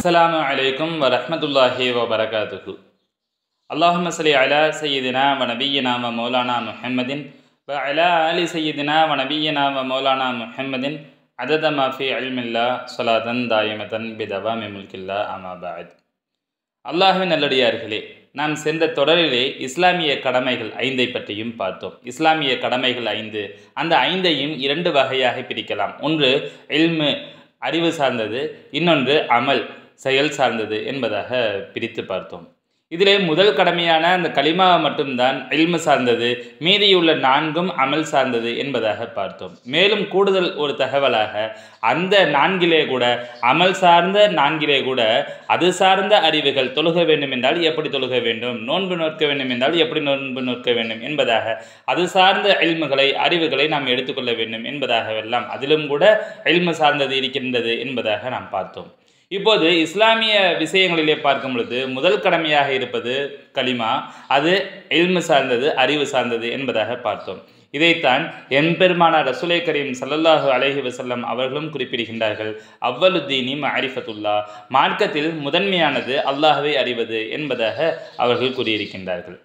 அஸ்ஸலாமு அலைக்கும் வரஹ்மத்துல்லாஹி வபரகாத்துஹு அல்லாஹும்ம சலி அலா சையதினா வ நபியினா வ மௌலானா முஹம்மதின் வ அலா அலி சையதினா வ நபியினா வ மௌலானா முஹம்மதின் அதத மாஃபி அல்மில்லா சொலாதன் தாயமதன் பிதவாமி முல்கில்லா அமா பாத் அல்லாஹுவின் நல்லடியார்களே நாம் சென்ற தொடரிலே இஸ்லாமிய கடமைகள் ஐந்தை பற்றியும் பார்த்தோம் இஸ்லாமிய கடமைகள் ஐந்து அந்த ஐந்தையும் இரண்டு வகையாக பிரிக்கலாம் ஒன்று இல்மு அறிவு சார்ந்தது இன்னொன்று அமல் செயல் சார்ந்தது என்பதாக பிரித்து பார்த்தோம் இதிலே முதல் கடமையான அந்த கலிமா மட்டும்தான் இல்மு சார்ந்தது மீதியுள்ள நான்கும் அமல் சார்ந்தது என்பதாக பார்த்தோம் மேலும் கூடுதல் ஒரு தகவலாக அந்த நான்கிலே கூட அமல் சார்ந்த நான்கிலே கூட அது சார்ந்த அறிவுகள் தொழுக வேண்டும் என்றால் எப்படி தொழுக வேண்டும் நோன்பு நோக்க வேண்டும் என்றால் எப்படி நோன்பு நோக்க வேண்டும் என்பதாக அது சார்ந்த எல்முகளை அறிவுகளை நாம் எடுத்துக்கொள்ள வேண்டும் என்பதாகவெல்லாம் அதிலும் கூட எல்மு சார்ந்தது இருக்கின்றது என்பதாக நாம் பார்த்தோம் இப்போது இஸ்லாமிய விஷயங்களிலே பார்க்கும் பொழுது முதல் கடமையாக இருப்பது கலிமா அது எல்மு சார்ந்தது அறிவு சார்ந்தது என்பதாக பார்த்தோம் இதைத்தான் எம்பெருமானார் ரசுலை கரீம் சல்லல்லாஹு அலைஹி வசல்லம் அவர்களும் குறிப்பிடுகின்றார்கள் அவ்வலுத்தீனி மாரிஃபத்துல்லா மார்க்கத்தில் முதன்மையானது அல்லாஹுவை அறிவது என்பதாக அவர்கள் கூறியிருக்கின்றார்கள்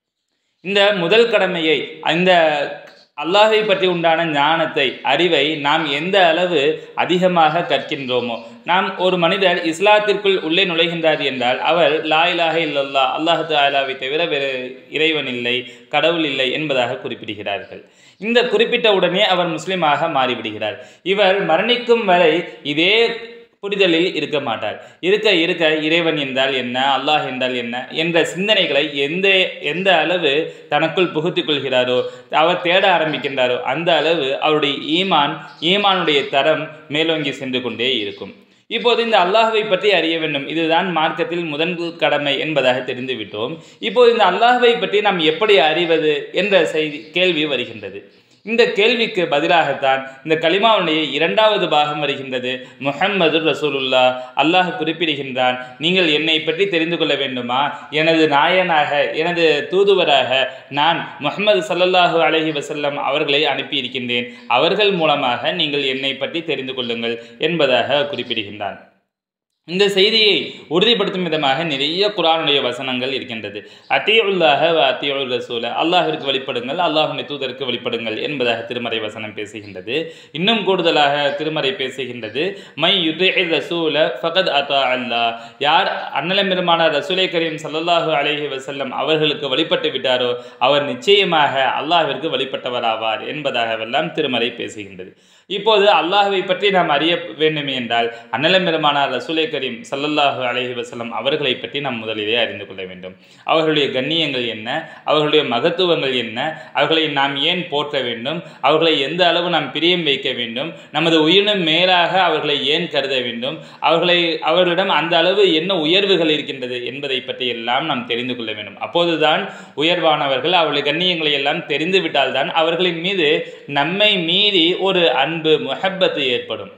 இந்த முதல் கடமையை இந்த அல்லாஹை பற்றி உண்டான ஞானத்தை அறிவை நாம் எந்த அளவு அதிகமாக கற்கின்றோமோ நாம் ஒரு மனிதர் இஸ்லாத்திற்குள் உள்ளே நுழைகின்றார் என்றால் அவர் லா இலாக இல்லல்லா அல்லாஹு தாலாவை தவிர வேறு இறைவன் இல்லை கடவுள் இல்லை என்பதாக குறிப்பிடுகிறார்கள் இந்த குறிப்பிட்ட உடனே அவர் முஸ்லீமாக மாறிவிடுகிறார் இவர் மரணிக்கும் வரை இதே புரிதலில் இருக்க மாட்டார் இருக்க இருக்க இறைவன் என்றால் என்ன அல்லாஹ் என்றால் என்ன என்ற சிந்தனைகளை எந்த எந்த அளவு தனக்குள் புகுத்திக் கொள்கிறாரோ அவர் தேட ஆரம்பிக்கின்றாரோ அந்த அளவு அவருடைய ஈமான் ஈமானுடைய தரம் மேலோங்கி சென்று கொண்டே இருக்கும் இப்போது இந்த அல்லாஹுவை பற்றி அறிய வேண்டும் இதுதான் மார்க்கத்தில் முதன் கடமை என்பதாக தெரிந்து விட்டோம் இப்போது இந்த அல்லாஹுவை பற்றி நாம் எப்படி அறிவது என்ற செய்தி கேள்வி வருகின்றது இந்த கேள்விக்கு பதிலாகத்தான் இந்த கலிமாவுடைய இரண்டாவது பாகம் வருகின்றது முஹம்மது ரசூலுல்லா அல்லாஹ் குறிப்பிடுகின்றான் நீங்கள் என்னை பற்றி தெரிந்து கொள்ள வேண்டுமா எனது நாயனாக எனது தூதுவராக நான் முகமது சல்லல்லாஹு அலஹி வசல்லம் அவர்களை அனுப்பியிருக்கின்றேன் அவர்கள் மூலமாக நீங்கள் என்னை பற்றி தெரிந்து கொள்ளுங்கள் என்பதாக குறிப்பிடுகின்றான் இந்த செய்தியை உறுதிப்படுத்தும் விதமாக நிறைய குரானுடைய வசனங்கள் இருக்கின்றது அத்தியுள்ளாக அத்தியுள் ரசூல அல்லாஹிற்கு வழிபடுங்கள் அல்லாஹுடைய தூதருக்கு வழிபடுங்கள் என்பதாக திருமறை வசனம் பேசுகின்றது இன்னும் கூடுதலாக திருமறை பேசுகின்றது மை யுதே ரசூல ஃபகத் அத்தா அல்லா யார் அன்னலம் பெருமான ரசூலை கரீம் சல்லல்லாஹு அலஹி வசல்லம் அவர்களுக்கு வழிபட்டு விட்டாரோ அவர் நிச்சயமாக அல்லாஹிற்கு வழிபட்டவராவார் என்பதாகவெல்லாம் திருமறை பேசுகின்றது இப்போது அல்லாஹுவை பற்றி நாம் அறிய வேண்டும் என்றால் அன்னலம் பெருமானார் ரசூலை கரீம் சல்லல்லாஹு அலஹி வசலம் அவர்களை பற்றி நாம் முதலிலே அறிந்து கொள்ள வேண்டும் அவர்களுடைய கண்ணியங்கள் என்ன அவர்களுடைய மகத்துவங்கள் என்ன அவர்களை நாம் ஏன் போற்ற வேண்டும் அவர்களை எந்த அளவு நாம் பிரியம் வைக்க வேண்டும் நமது உயிரினும் மேலாக அவர்களை ஏன் கருத வேண்டும் அவர்களை அவர்களிடம் அந்த அளவு என்ன உயர்வுகள் இருக்கின்றது என்பதை பற்றி எல்லாம் நாம் தெரிந்து கொள்ள வேண்டும் அப்போதுதான் உயர்வானவர்கள் அவர்களுடைய கண்ணியங்களை எல்லாம் தெரிந்து விட்டால்தான் அவர்களின் மீது நம்மை மீறி ஒரு அன்பு முஹப்பத்து ஏற்படும்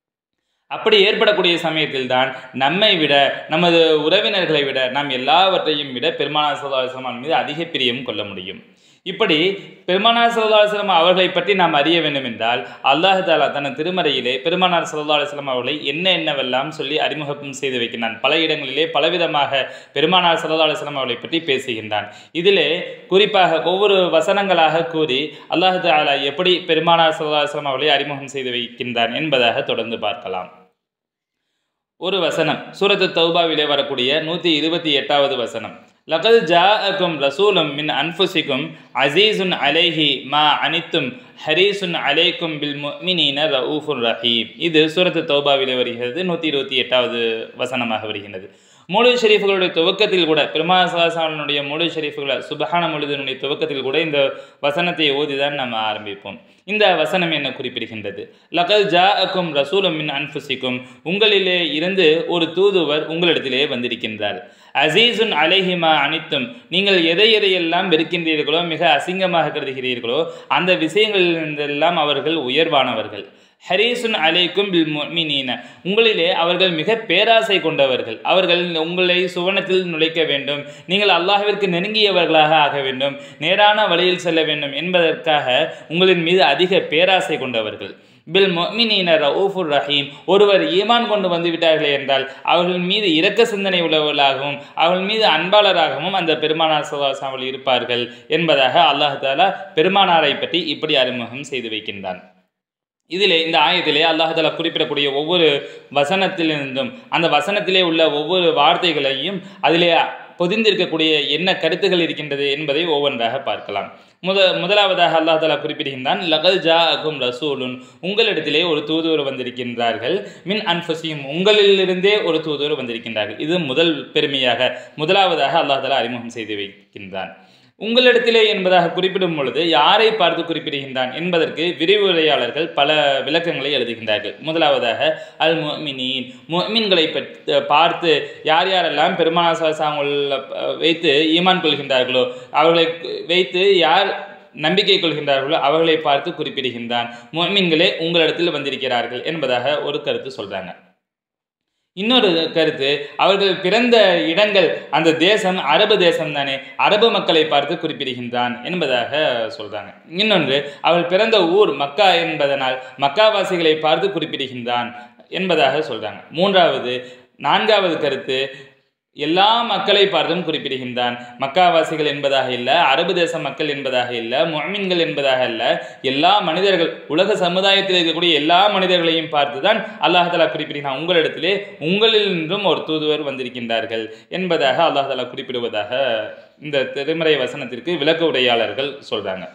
அப்படி ஏற்படக்கூடிய சமயத்தில் தான் நம்மை விட நமது உறவினர்களை விட நாம் எல்லாவற்றையும் விட பெருமானா சல்லாஸ்லாமன் மீது அதிக பிரியம் கொள்ள முடியும் இப்படி பெருமானார் சல்லா அலுவலம் அவர்களை பற்றி நாம் அறிய வேண்டும் என்றால் அல்லாஹு தாலா தனது திருமறையிலே பெருமானார் சல்லா அலுவலம் அவர்களை என்ன என்னவெல்லாம் சொல்லி அறிமுகம் செய்து வைக்கின்றான் பல இடங்களிலே பலவிதமாக பெருமானார் சல்லா அலுவலம் அவர்களை பற்றி பேசுகின்றான் இதிலே குறிப்பாக ஒவ்வொரு வசனங்களாக கூறி அல்லாஹு தாலா எப்படி பெருமானார் சல்லா அலுவலம் அவர்களை அறிமுகம் செய்து வைக்கின்றான் என்பதாக தொடர்ந்து பார்க்கலாம் ஒரு வசனம் சூரத்து தௌபாவிலே வரக்கூடிய நூற்றி இருபத்தி எட்டாவது வசனம் லகது ஜாஅக்கும் ரசூலும் மின் அன்ஃபுசிக்கும் அசீசுன் அலைஹி மா அனித்தும் ஹரீசுன் அலைக்கும் பில் முமினீன ரவுஃபுர் ரஹீம் இது சூரத்து தௌபாவிலே வருகிறது நூற்றி இருபத்தி எட்டாவது வசனமாக வருகின்றது மூலு ஷெரீஃபுகளுடைய துவக்கத்தில் கூட பெருமாசாசனுடைய மூலு ஷெரீஃபுகளை சுபஹான முழுதனுடைய துவக்கத்தில் கூட இந்த வசனத்தை ஓதிதான் நம்ம ஆரம்பிப்போம் இந்த வசனம் என்ன குறிப்பிடுகின்றது லகல் ஜா அக்கும் ரசூலும் மின் அன்ஃபுசிக்கும் உங்களிலே இருந்து ஒரு தூதுவர் உங்களிடத்திலே வந்திருக்கின்றார் அசீசுன் அலைஹிமா அனைத்தும் நீங்கள் எதை எதையெல்லாம் வெறுக்கின்றீர்களோ மிக அசிங்கமாக கருதுகிறீர்களோ அந்த விஷயங்களிலிருந்தெல்லாம் அவர்கள் உயர்வானவர்கள் ஹரீசுன் அலைக்கும் பில் முமினீன உங்களிலே அவர்கள் மிக பேராசை கொண்டவர்கள் அவர்கள் உங்களை சுவனத்தில் நுழைக்க வேண்டும் நீங்கள் அல்லாஹ்விற்கு நெருங்கியவர்களாக ஆக வேண்டும் நேரான வழியில் செல்ல வேண்டும் என்பதற்காக உங்களின் மீது அதிக பேராசை கொண்டவர்கள் பில் மொமினீன ரவுஃபுர் ரஹீம் ஒருவர் ஈமான் கொண்டு வந்து விட்டார்களே என்றால் அவர்கள் மீது இரக்க சிந்தனை உள்ளவர்களாகவும் அவர்கள் மீது அன்பாளராகவும் அந்த பெருமானார் சல்லாசாமல் இருப்பார்கள் என்பதாக அல்லாஹ் தாலா பெருமானாரை பற்றி இப்படி அறிமுகம் செய்து வைக்கின்றான் இதிலே இந்த ஆயத்திலே அல்லாஹால குறிப்பிடக்கூடிய ஒவ்வொரு வசனத்திலிருந்தும் அந்த வசனத்திலே உள்ள ஒவ்வொரு வார்த்தைகளையும் அதிலே பொதிந்திருக்கக்கூடிய என்ன கருத்துகள் இருக்கின்றது என்பதை ஒவ்வொன்றாக பார்க்கலாம் முத முதலாவதாக அல்லாஹ் தாலா குறிப்பிடுகின்றான் லகல் ஜா அகும் ரசூலுன் உங்களிடத்திலே ஒரு தூதுவர் வந்திருக்கின்றார்கள் மின் அன்ஃபசியும் உங்களிலிருந்தே ஒரு தூதுவர் வந்திருக்கின்றார்கள் இது முதல் பெருமையாக முதலாவதாக அல்லாஹ் தாலா அறிமுகம் செய்து வைக்கின்றான் உங்களிடத்திலே என்பதாக குறிப்பிடும் பொழுது யாரை பார்த்து குறிப்பிடுகின்றான் என்பதற்கு விரிவுரையாளர்கள் பல விளக்கங்களை எழுதுகின்றார்கள் முதலாவதாக அல் முமினீன் முமின்களை பார்த்து யார் யாரெல்லாம் பெருமானாசாங்களை வைத்து ஈமான் கொள்கின்றார்களோ அவர்களை வைத்து யார் நம்பிக்கை கொள்கின்றார்களோ அவர்களை பார்த்து குறிப்பிடுகின்றான் முமின்களே உங்களிடத்தில் வந்திருக்கிறார்கள் என்பதாக ஒரு கருத்து சொல்றாங்க இன்னொரு கருத்து அவர்கள் பிறந்த இடங்கள் அந்த தேசம் அரபு தேசம் தானே அரபு மக்களை பார்த்து குறிப்பிடுகின்றான் என்பதாக சொல்றாங்க இன்னொன்று அவள் பிறந்த ஊர் மக்கா என்பதனால் மக்காவாசிகளை பார்த்து குறிப்பிடுகின்றான் என்பதாக சொல்றாங்க மூன்றாவது நான்காவது கருத்து எல்லா மக்களை பார்த்தும் குறிப்பிடுகின்றான் மக்காவாசிகள் என்பதாக இல்லை அரபு தேச மக்கள் என்பதாக இல்லை முஹமின்கள் என்பதாக இல்லை எல்லா மனிதர்கள் உலக சமுதாயத்தில் இருக்கக்கூடிய எல்லா மனிதர்களையும் பார்த்து தான் அல்லாஹாலா குறிப்பிடுகிறான் உங்களிடத்திலே உங்களில் நின்றும் ஒரு தூதுவர் வந்திருக்கின்றார்கள் என்பதாக அல்லாஹாலா குறிப்பிடுவதாக இந்த திருமறை வசனத்திற்கு விளக்க உரையாளர்கள் சொல்றாங்க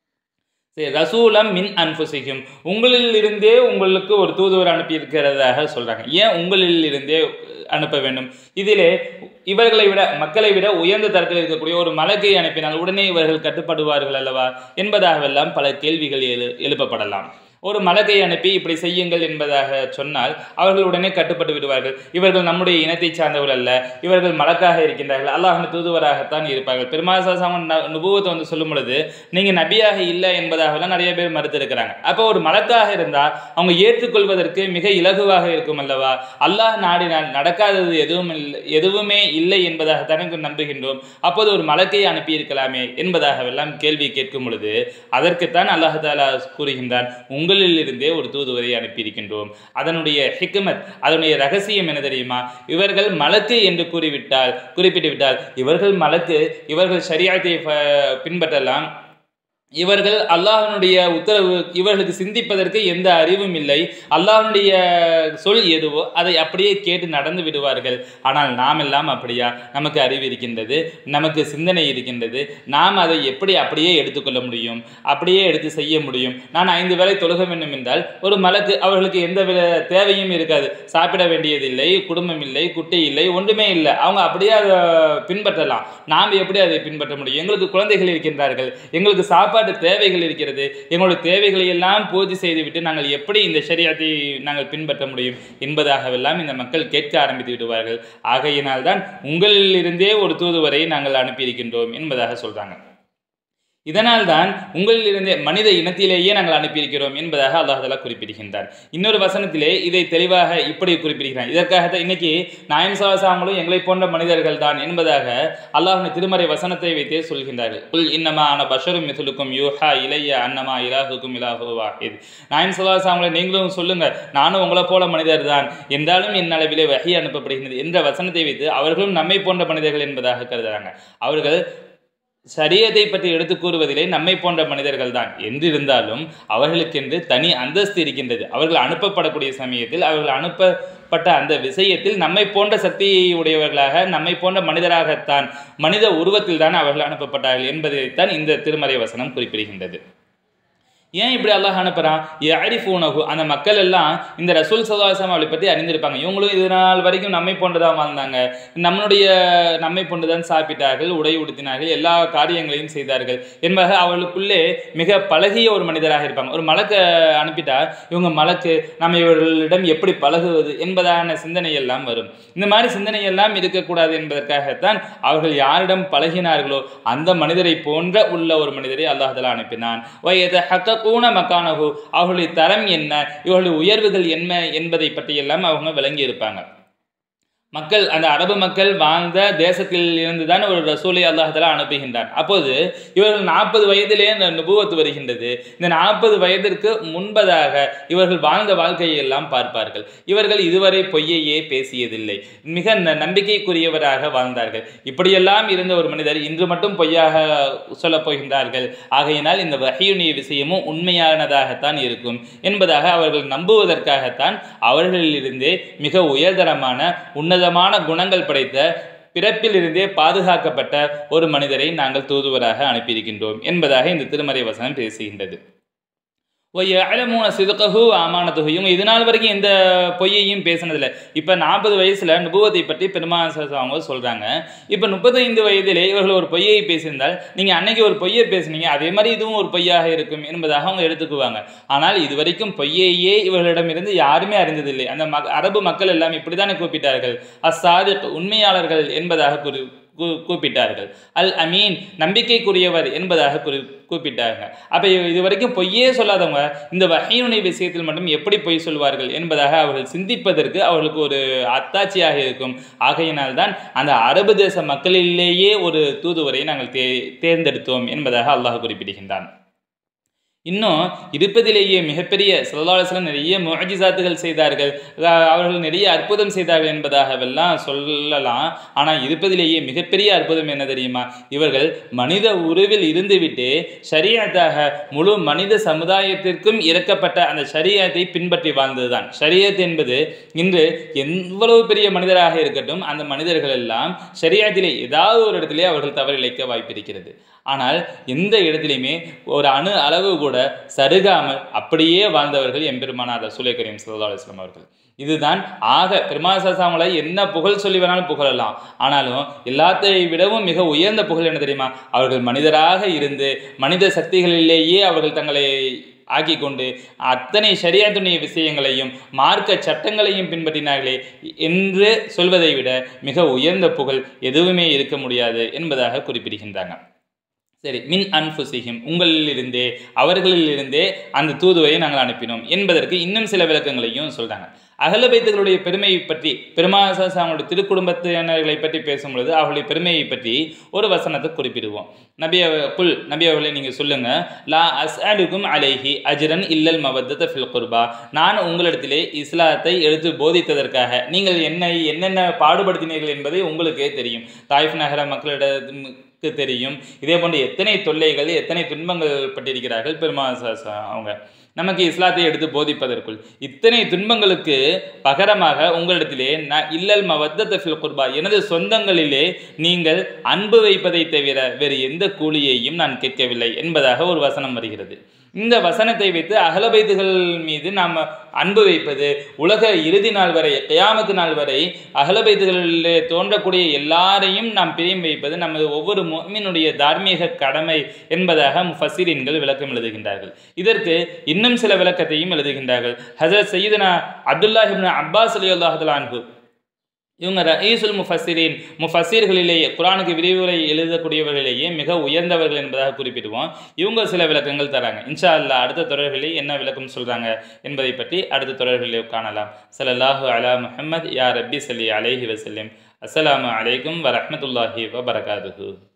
சரி ரசூலம் மின் அன்புசிகும் உங்களில் இருந்தே உங்களுக்கு ஒரு தூதுவர் அனுப்பியிருக்கிறதாக சொல்றாங்க ஏன் உங்களில் இருந்தே அனுப்ப வேண்டும் இதிலே இவர்களை விட மக்களை விட உயர்ந்த தரத்தில் இருக்கக்கூடிய ஒரு மலக்கை அனுப்பினால் உடனே இவர்கள் கட்டுப்படுவார்கள் அல்லவா என்பதாகவெல்லாம் பல கேள்விகள் எழு எழுப்பப்படலாம் ஒரு மலகை அனுப்பி இப்படி செய்யுங்கள் என்பதாக சொன்னால் அவர்கள் உடனே கட்டுப்பட்டு விடுவார்கள் இவர்கள் நம்முடைய இனத்தை சார்ந்தவர்கள் அல்ல இவர்கள் மலக்காக இருக்கின்றார்கள் அல்லாஹின் தூதுவராகத்தான் இருப்பார்கள் பெருமாசாசம் நுபுவத்தை வந்து சொல்லும் பொழுது நீங்கள் நபியாக இல்லை என்பதாகலாம் நிறைய பேர் மறுத்திருக்கிறாங்க அப்போ ஒரு மலக்காக இருந்தால் அவங்க ஏற்றுக்கொள்வதற்கு மிக இலகுவாக இருக்கும் அல்லவா அல்லாஹ் நாடினால் நடக்காதது எதுவும் இல்லை எதுவுமே இல்லை என்பதாக தனக்கு நம்புகின்றோம் அப்போது ஒரு மலக்கை அனுப்பியிருக்கலாமே என்பதாகவெல்லாம் கேள்வி கேட்கும் பொழுது அதற்குத்தான் அல்லாஹாலா கூறுகின்றான் உங்கள் உங்களிலிருந்தே ஒரு தூதுவரை அனுப்பியிருக்கின்றோம் அதனுடைய ஹிக்மத் அதனுடைய ரகசியம் என்ன தெரியுமா இவர்கள் மலக்கு என்று கூறிவிட்டால் குறிப்பிட்டு விட்டால் இவர்கள் மலக்கு இவர்கள் சரியாத்தை பின்பற்றலாம் இவர்கள் அல்லாஹனுடைய உத்தரவு இவர்களுக்கு சிந்திப்பதற்கு எந்த அறிவும் இல்லை அல்லாஹனுடைய சொல் எதுவோ அதை அப்படியே கேட்டு நடந்து விடுவார்கள் ஆனால் நாம் எல்லாம் அப்படியா நமக்கு அறிவு இருக்கின்றது நமக்கு சிந்தனை இருக்கின்றது நாம் அதை எப்படி அப்படியே எடுத்துக்கொள்ள முடியும் அப்படியே எடுத்து செய்ய முடியும் நான் ஐந்து வேளை தொழுக வேண்டும் என்றால் ஒரு மலக்கு அவர்களுக்கு எந்த வித தேவையும் இருக்காது சாப்பிட வேண்டியதில்லை குடும்பம் இல்லை குட்டி இல்லை ஒன்றுமே இல்லை அவங்க அப்படியே அதை பின்பற்றலாம் நாம் எப்படி அதை பின்பற்ற முடியும் எங்களுக்கு குழந்தைகள் இருக்கின்றார்கள் எங்களுக்கு சாப்பாடு சாப்பாட்டு தேவைகள் இருக்கிறது எங்களுடைய தேவைகளை எல்லாம் பூர்த்தி செய்துவிட்டு நாங்கள் எப்படி இந்த சரியத்தை நாங்கள் பின்பற்ற முடியும் என்பதாகவெல்லாம் இந்த மக்கள் கேட்க ஆரம்பித்து விடுவார்கள் ஆகையினால் தான் உங்களிலிருந்தே ஒரு தூதுவரை நாங்கள் அனுப்பியிருக்கின்றோம் என்பதாக சொல்றாங்க இதனால் தான் உங்களிலிருந்தே மனித இனத்திலேயே நாங்கள் அனுப்பியிருக்கிறோம் என்பதாக அல்லாஹாலா குறிப்பிடுகின்றார் இன்னொரு வசனத்திலே இதை தெளிவாக இப்படி குறிப்பிடுகிறார் இதற்காக இன்னைக்கு நாயம் சவாசாமலும் எங்களை போன்ற மனிதர்கள் தான் என்பதாக அல்லாஹின் திருமறை வசனத்தை வைத்தே சொல்கின்றார்கள் உல் இன்னமா ஆன பஷரும் மிதுலுக்கும் யூஹா இளைய அன்னமா இலாஹுக்கும் இலாஹு வாஹித் நாயம் சவாசாமலை நீங்களும் சொல்லுங்க நானும் உங்களை போல மனிதர் தான் என்றாலும் என் அளவிலே வகை அனுப்பப்படுகின்றது என்ற வசனத்தை வைத்து அவர்களும் நம்மை போன்ற மனிதர்கள் என்பதாக கருதுகிறாங்க அவர்கள் சரியத்தை பற்றி எடுத்து கூறுவதிலே நம்மை போன்ற மனிதர்கள் தான் என்றிருந்தாலும் அவர்களுக்கென்று தனி அந்தஸ்து இருக்கின்றது அவர்கள் அனுப்பப்படக்கூடிய சமயத்தில் அவர்கள் அனுப்பப்பட்ட அந்த விஷயத்தில் நம்மை போன்ற சக்தியை உடையவர்களாக நம்மை போன்ற மனிதராகத்தான் மனித உருவத்தில் தான் அவர்கள் அனுப்பப்பட்டார்கள் என்பதைத்தான் இந்த திருமறை வசனம் குறிப்பிடுகின்றது ஏன் இப்படி அல்லாஹ் அனுப்புகிறான் அரிஃபூனகு அந்த மக்கள் எல்லாம் இந்த ரசூல் சதாசம் அவளை பற்றி அறிந்திருப்பாங்க இவங்களும் இது நாள் வரைக்கும் நம்மை போன்றுதான் வாழ்ந்தாங்க நம்மளுடைய நம்மை போன்றுதான் சாப்பிட்டார்கள் உடை உடுத்தினார்கள் எல்லா காரியங்களையும் செய்தார்கள் என்பதாக அவளுக்குள்ளே மிக பழகிய ஒரு மனிதராக இருப்பாங்க ஒரு மலக்கை அனுப்பிட்டா இவங்க மலக்கு நம்ம இவர்களிடம் எப்படி பழகுவது என்பதான சிந்தனை எல்லாம் வரும் இந்த மாதிரி சிந்தனை எல்லாம் இருக்கக்கூடாது என்பதற்காகத்தான் அவர்கள் யாரிடம் பழகினார்களோ அந்த மனிதரை போன்ற உள்ள ஒரு மனிதரை அல்லாஹலா அனுப்பினான் வயத ஹக்க கூண மக்கானகு அவர்களுடைய தரம் என்ன இவர்களுடைய உயர்வுகள் என்ன என்பதை பற்றியெல்லாம் அவங்க விளங்கி இருப்பாங்க மக்கள் அந்த அரபு மக்கள் வாழ்ந்த தேசத்தில் இருந்து தான் ஒரு ரசூலை அல்லாஹாலா அனுப்புகின்றான் அப்போது இவர்கள் நாற்பது வயதிலே இந்த நுபுவத்து வருகின்றது இந்த நாற்பது வயதிற்கு முன்பதாக இவர்கள் வாழ்ந்த வாழ்க்கையை எல்லாம் பார்ப்பார்கள் இவர்கள் இதுவரை பொய்யையே பேசியதில்லை மிக ந- நம்பிக்கைக்குரியவராக வாழ்ந்தார்கள் இப்படியெல்லாம் இருந்த ஒரு மனிதர் இன்று மட்டும் பொய்யாக சொல்லப் போகின்றார்கள் ஆகையினால் இந்த வகையுடைய விஷயமும் உண்மையானதாகத்தான் இருக்கும் என்பதாக அவர்கள் நம்புவதற்காகத்தான் அவர்களிலிருந்தே மிக உயர்தரமான உன்னதமான குணங்கள் படைத்த பிறப்பிலிருந்தே பாதுகாக்கப்பட்ட ஒரு மனிதரை நாங்கள் தூதுவராக அனுப்பியிருக்கின்றோம் என்பதாக இந்த திருமறை வசனம் பேசுகின்றது அலமூன சிதுக்கஹு அமானத்துஹு இவங்க இது நாள் வரைக்கும் எந்த பொய்யையும் பேசினதில்லை இப்போ நாற்பது வயசில் நுபுவத்தை பற்றி பெருமாள் அவங்க சொல்கிறாங்க இப்போ முப்பத்தைந்து வயதிலே இவர்கள் ஒரு பொய்யை பேசியிருந்தால் நீங்கள் அன்னைக்கு ஒரு பொய்யை பேசுனீங்க அதே மாதிரி இதுவும் ஒரு பொய்யாக இருக்கும் என்பதாக அவங்க எடுத்துக்குவாங்க ஆனால் இதுவரைக்கும் பொய்யையே இவர்களிடமிருந்து யாருமே அறிந்ததில்லை அந்த மக் அரபு மக்கள் எல்லாம் இப்படி தானே கூப்பிட்டார்கள் அசாதிக் உண்மையாளர்கள் என்பதாக குறி கூ- கூப்பிட்டார்கள் அல் அமீன் நம்பிக்கைக்குரியவர் என்பதாக குறி கூப்பிட்டாங்க அப்போ இது வரைக்கும் பொய்யே சொல்லாதவங்க இந்த வகையுனை விஷயத்தில் மட்டும் எப்படி பொய் சொல்வார்கள் என்பதாக அவர்கள் சிந்திப்பதற்கு அவர்களுக்கு ஒரு அத்தாட்சியாக இருக்கும் ஆகையினால்தான் அந்த அரபு தேச மக்களிலேயே ஒரு தூதுவரை நாங்கள் தே தேர்ந்தெடுத்தோம் என்பதாக அல்லாஹ் குறிப்பிடுகின்றான் இன்னும் இருப்பதிலேயே மிகப்பெரிய சல்லாஹலம் நிறைய முஅஜிசாத்துகள் செய்தார்கள் அஹ் அவர்கள் நிறைய அற்புதம் செய்தார்கள் என்பதாகவெல்லாம் சொல்லலாம் ஆனால் இருப்பதிலேயே மிகப்பெரிய அற்புதம் என்ன தெரியுமா இவர்கள் மனித உருவில் இருந்துவிட்டு ஷரியத்தாக முழு மனித சமுதாயத்திற்கும் இறக்கப்பட்ட அந்த ஷரியத்தை பின்பற்றி வாழ்ந்ததுதான் ஷரியத் என்பது இன்று எவ்வளவு பெரிய மனிதராக இருக்கட்டும் அந்த மனிதர்கள் எல்லாம் ஷரியத்திலே ஏதாவது ஒரு இடத்திலே அவர்கள் தவறிழைக்க வாய்ப்பிருக்கிறது ஆனால் எந்த இடத்திலையுமே ஒரு அணு அளவு கூட சருகாமல் அப்படியே வாழ்ந்தவர்கள் எம்பெருமானார் ரசூலை கரீம் சல்லா அலுவலாம் அவர்கள் இதுதான் ஆக பெருமாசாசாமலை என்ன புகழ் சொல்லி வேணாலும் புகழலாம் ஆனாலும் எல்லாத்தை விடவும் மிக உயர்ந்த புகழ் என்ன தெரியுமா அவர்கள் மனிதராக இருந்து மனித சக்திகளிலேயே அவர்கள் தங்களை ஆக்கி கொண்டு அத்தனை ஷரியாத்துடைய விஷயங்களையும் மார்க்க சட்டங்களையும் பின்பற்றினார்களே என்று சொல்வதை விட மிக உயர்ந்த புகழ் எதுவுமே இருக்க முடியாது என்பதாக குறிப்பிடுகின்றாங்க சரி மின் அன்புசிஹிம் உங்களிலிருந்தே அவர்களிலிருந்தே அந்த தூதுவையை நாங்கள் அனுப்பினோம் என்பதற்கு இன்னும் சில விளக்கங்களையும் சொல்றாங்க அகல பைத்துகளுடைய பெருமையை பற்றி பெருமாசாஸ் அவங்களுடைய திருக்குடும்பத்தினர்களை பற்றி பேசும் பொழுது அவர்களுடைய பெருமையை பற்றி ஒரு வசனத்தை குறிப்பிடுவோம் நபி அவ- குல் நபி அவர்களை நீங்கள் சொல்லுங்க லா அஸ்அலுக்கும் அலைஹி அஜ்ரன் இல்லல் மவத்தத ஃபில் குர்பா நான் உங்களிடத்திலே இஸ்லாத்தை எடுத்து போதித்ததற்காக நீங்கள் என்னை என்னென்ன பாடுபடுத்தினீர்கள் என்பதை உங்களுக்கே தெரியும் தாய்ஃப் நகர மக்களிடத்துக்கு தெரியும் இதே போன்று எத்தனை தொல்லைகள் எத்தனை துன்பங்கள் பட்டிருக்கிறார்கள் பெருமா ச- ச- அவங்க நமக்கு இஸ்லாத்தை எடுத்து போதிப்பதற்குள் இத்தனை துன்பங்களுக்கு பகரமாக உங்களிடத்திலே ந இல்லல் மவத்தத ஃபில் குர்பா எனது சொந்தங்களிலே நீங்கள் அன்பு வைப்பதை தவிர வேறு எந்த கூலியையும் நான் கேட்கவில்லை என்பதாக ஒரு வசனம் வருகிறது இந்த வசனத்தை வைத்து அகலபைத்துகள் மீது நாம் அன்பு வைப்பது உலக இறுதி நாள் வரை கியாமத்து நாள் வரை அகலபைத்துகளிலே தோன்றக்கூடிய எல்லாரையும் நாம் பிரியம் வைப்பது நமது ஒவ்வொரு முஃமினுடைய தார்மீக கடமை என்பதாக முஃபசிரின்கள் விளக்கம் எழுதுகின்றார்கள் இதற்கு இன்னும் சில விளக்கத்தையும் எழுதுகின்றார்கள் ஹசரத் சையீதனா அப்துல்லாஹ் இப்னு அப்பாஸ் அலி அல்லாஹு இவங்க ரயீசுல் முஃபசிரின் முஃபசீர்களிலேயே குரானுக்கு விரிவுரை எழுதக்கூடியவர்களிலேயே மிக உயர்ந்தவர்கள் என்பதாக குறிப்பிடுவோம் இவங்க சில விளக்கங்கள் தராங்க இன்ஷா அல்லாஹ் அடுத்த தொடர்களில் என்ன விளக்கம் சொல்றாங்க என்பதை பற்றி அடுத்த தொடர்களில் காணலாம் ஸல்லல்லாஹு அலா முஹம்மத் யா ரப்பி சல்லி அலைஹி வஸல்லம் அஸ்ஸலாமு அலைக்கும் வரஹ்மத்துல்லாஹி வபரகாதுஹு